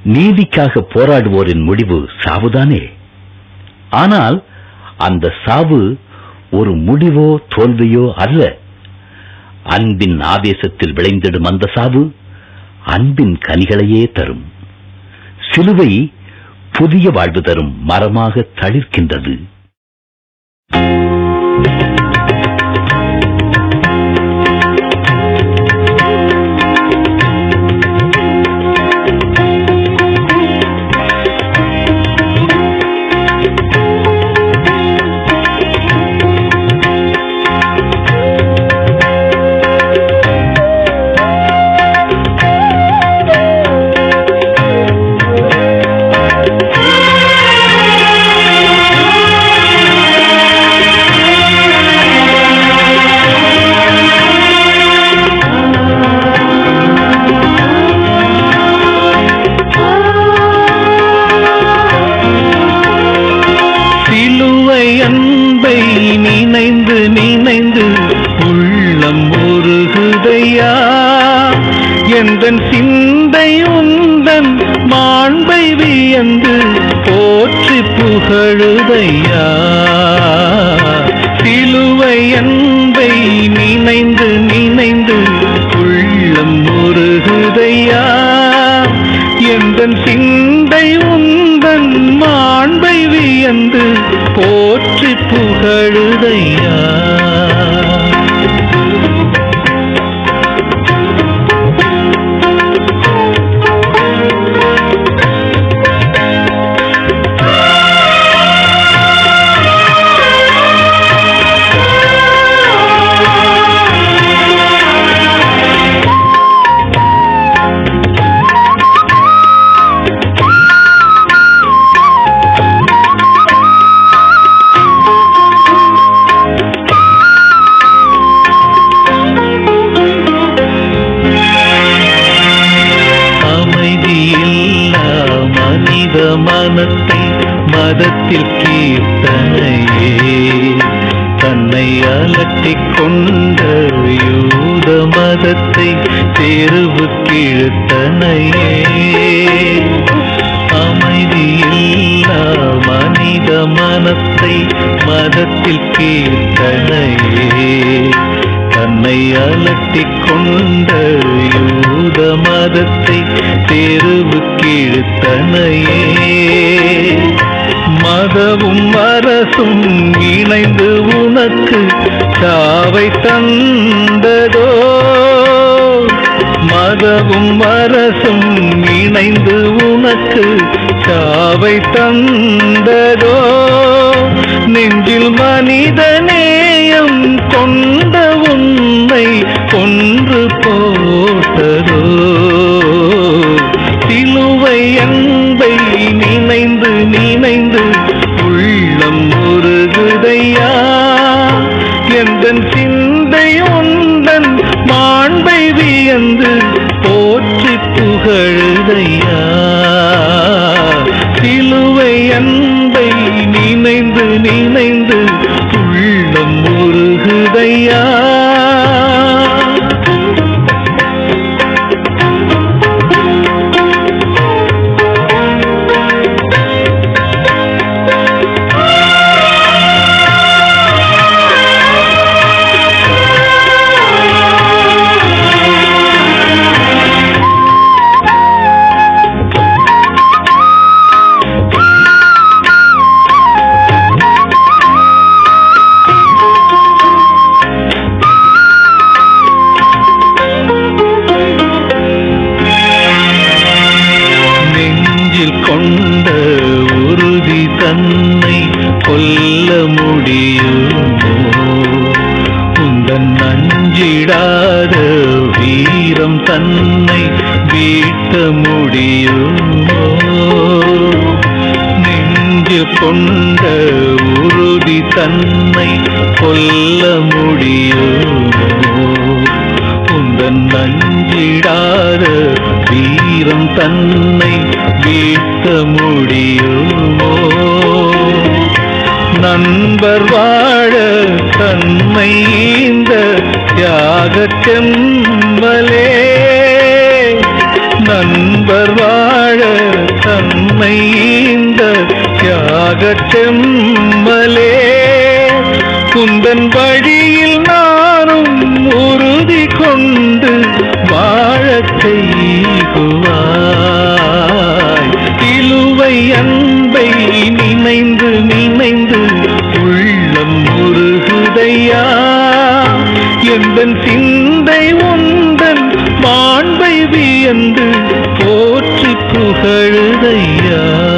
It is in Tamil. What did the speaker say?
நீதிக்காக போராடுவோரின் முடிவு சாவுதானே ஆனால் அந்த சாவு ஒரு முடிவோ தோல்வியோ அல்ல அன்பின் ஆவேசத்தில் விளைந்திடும் அந்த சாவு அன்பின் கனிகளையே தரும் சிலுவை புதிய வாழ்வு தரும் மரமாக தளிர்க்கின்றது சிலுவை அன்பை நினைந்து நினைந்து உள்ளம் உருகுதையா எந்தன் சிந்தை உந்தன் மாண்பை வியந்து போற்றி புகழுதையா சிலுவை அன்பை நினைந்து நினைந்து உள்ளம் உருகுதையா எந்தன் சிந்தை உந்தன் மாண்பை வியந்து போற்றி புகழுதையா அமைதியில்லா மனித மனத்தை மதத்தில் கீர்த்தனையே தன்னை அலட்டிக் கொண்ட யூத மதத்தை தெருவு கீழ்த்தனையே அமைதியில்லா மனித மனத்தை மதத்தில் கீர்த்தனையே தன்னை அலட்டிக் கொண்ட யூத மதத்தை தெருவு கீழ்த்தனையே மதமும் அரசும் இணைந்து உனக்கு சாவை தந்ததோ மதமும் அரசும் இணைந்து உனக்கு சாவை தந்ததோ நெஞ்சில் மனித நேயம் கொண்ட உன்னை கொன்று போட்டதோ சிலுவை அன்பை நினைந்து நினைந்து உள்ளம் உருகுதையா எந்தன் சிந்தை உந்தன் மாண்பை வியந்து போற்றி புகழுதையா சிலுவை அன்பை நினைந்து நினைந்து உள்ளம் உருகுதையா நெஞ்சில் கொண்ட உறுதி தன்னை கொல்ல முடியுமோ உந்தன் நஞ்சிடாத வீரம் தன்னை வீட்ட முடியுமோ நெஞ்சு கொண்ட உறுதி தன்னை கொல்ல முடியுமோ உந்தன் நஞ்சிடாத வீரம் தன்னை வீழ்த்த முடியுமோ நண்பர் வாழ தன்மை இந்த தியாக செம்மலே நண்பர் வாழ தன்னை இந்த தியாகச் செம்மலே குந்தன் வழியில் நானும் உறுதி கொண்டு வாழச் செய்குவாய் இழுவை அன்பை நினைந்து நினைந்து உள்ளம் உருகுதையா எந்தன் சிந்தை உந்தன் மாண்பை வியந்து போற்றி புகழுதையா